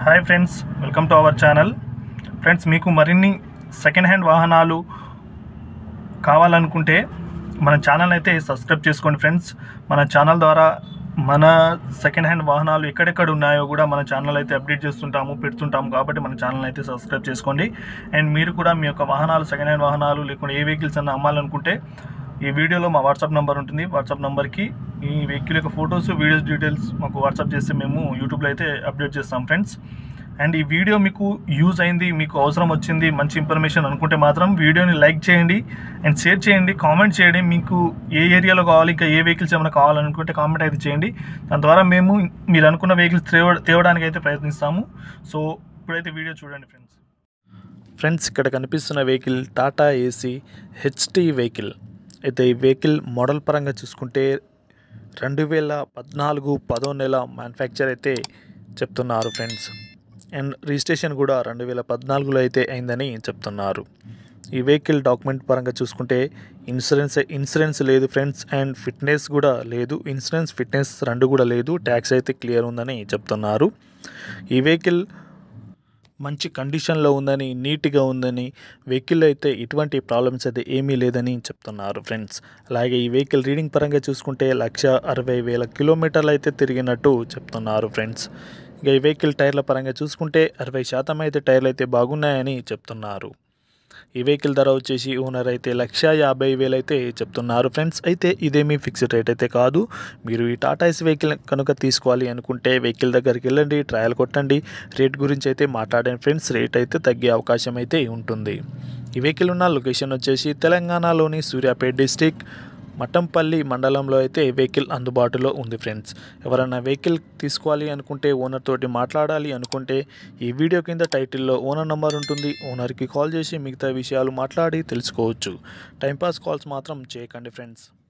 hi friends welcome to our channel friends మీకు మరిన్ని second hand వాహనాలు కావాలనుకుంటే మన ఛానల్ అయితే సబ్స్క్రైబ్ చేసుకోండి ఫ్రెండ్స్ మన ఛానల్ ద్వారా మన సెకండ్ హ్యాండ్ వాహనాలు ఎక్కడెక్కడ ఉన్నాయో కూడా మన ఛానల్ అయితే అప్డేట్ చేస్తుంటాము పెడుతుంటాము కాబట్టి మన ఛానల్ అయితే సబ్స్క్రైబ్ చేసుకోండి అండ్ మీరు కూడా మీ యొక్క వాహనాలు సెకండ్ హ్యాండ్ వాహనాలు లేకుంటే ఏ వెహికల్స్ అన్న అమ్మాలనుకుంటే ఈ వీడియోలో మా వాట్సాప్ నెంబర్ ఉంటుంది వాట్సాప్ నెంబర్కి ఈ వెహికల్ యొక్క ఫొటోస్ వీడియోస్ డీటెయిల్స్ మాకు వాట్సాప్ చేస్తే మేము యూట్యూబ్లో అయితే అప్డేట్ చేస్తాం ఫ్రెండ్స్ అండ్ ఈ వీడియో మీకు యూజ్ అయింది మీకు అవసరం వచ్చింది మంచి ఇన్ఫర్మేషన్ అనుకుంటే మాత్రం వీడియోని లైక్ చేయండి అండ్ షేర్ చేయండి కామెంట్ చేయండి మీకు ఏ ఏరియాలో కావాలి ఇంకా ఏ వెహికల్స్ ఏమైనా కావాలనుకుంటే కామెంట్ అయితే చేయండి దాని ద్వారా మేము మీరు అనుకున్న వెహికల్స్ తేవ తేవడానికి అయితే ప్రయత్నిస్తాము సో ఇప్పుడైతే వీడియో చూడండి ఫ్రెండ్స్ ఫ్రెండ్స్ ఇక్కడ కనిపిస్తున్న vehicle Tata AC HT vehicle అయితే ఈ వెహికల్ మోడల్ పరంగా చూసుకుంటే రెండు వేల పద్నాలుగు పదో నెల మ్యానుఫ్యాక్చర్ అయితే చెప్తున్నారు ఫ్రెండ్స్ అండ్ రిజిస్ట్రేషన్ కూడా రెండు వేల పద్నాలుగులో అయితే అయిందని చెప్తున్నారు ఈ వెహికల్ డాక్యుమెంట్ పరంగా చూసుకుంటే ఇన్సూరెన్స్ ఇన్సూరెన్స్ లేదు ఫ్రెండ్స్ అండ్ ఫిట్నెస్ కూడా లేదు ఇన్సూరెన్స్ ఫిట్నెస్ రెండు కూడా లేదు ట్యాక్స్ అయితే క్లియర్ ఉందని చెప్తున్నారు ఈ వెహికల్ మంచి కండిషన్లో ఉందని నీట్గా ఉందని వెహికల్ అయితే ఎటువంటి ప్రాబ్లమ్స్ అయితే ఏమీ లేదని చెప్తున్నారు ఫ్రెండ్స్ అలాగే ఈ వెహికల్ రీడింగ్ పరంగా చూసుకుంటే లక్ష అరవై వేల కిలోమీటర్లు అయితే తిరిగినట్టు చెప్తున్నారు ఫ్రెండ్స్ ఇక ఈ వెహికల్ టైర్ల పరంగా చూసుకుంటే అరవై శాతం అయితే టైర్లు అయితే బాగున్నాయని చెప్తున్నారు ఈ వెహికల్ ధర వచ్చేసి ఓనర్ అయితే లక్ష యాభై వేలు అయితే చెప్తున్నారు ఫ్రెండ్స్ అయితే ఇదేమీ ఫిక్స్డ్ రేట్ అయితే కాదు మీరు ఈ టాటా ఎస్ వెహికల్ కనుక తీసుకోవాలి అనుకుంటే వెహికల్ దగ్గరికి వెళ్ళండి ట్రయల్ కొట్టండి రేట్ గురించి అయితే మాట్లాడండి ఫ్రెండ్స్ రేట్ అయితే తగ్గే అవకాశం అయితే ఉంటుంది ఈ వెహికల్ ఉన్న లొకేషన్ వచ్చేసి తెలంగాణలోని సూర్యాపేట డిస్టిక్ మఠంపల్లి మండలంలో అయితే ఈ వెహికల్ అందుబాటులో ఉంది ఫ్రెండ్స్ ఎవరైనా వెహికల్ తీసుకోవాలి అనుకుంటే ఓనర్ తోటి మాట్లాడాలి అనుకుంటే ఈ వీడియో కింద టైటిల్లో ఓనర్ నెంబర్ ఉంటుంది ఓనర్కి కాల్ చేసి మిగతా విషయాలు మాట్లాడి తెలుసుకోవచ్చు టైంపాస్ కాల్స్ మాత్రం చేయకండి ఫ్రెండ్స్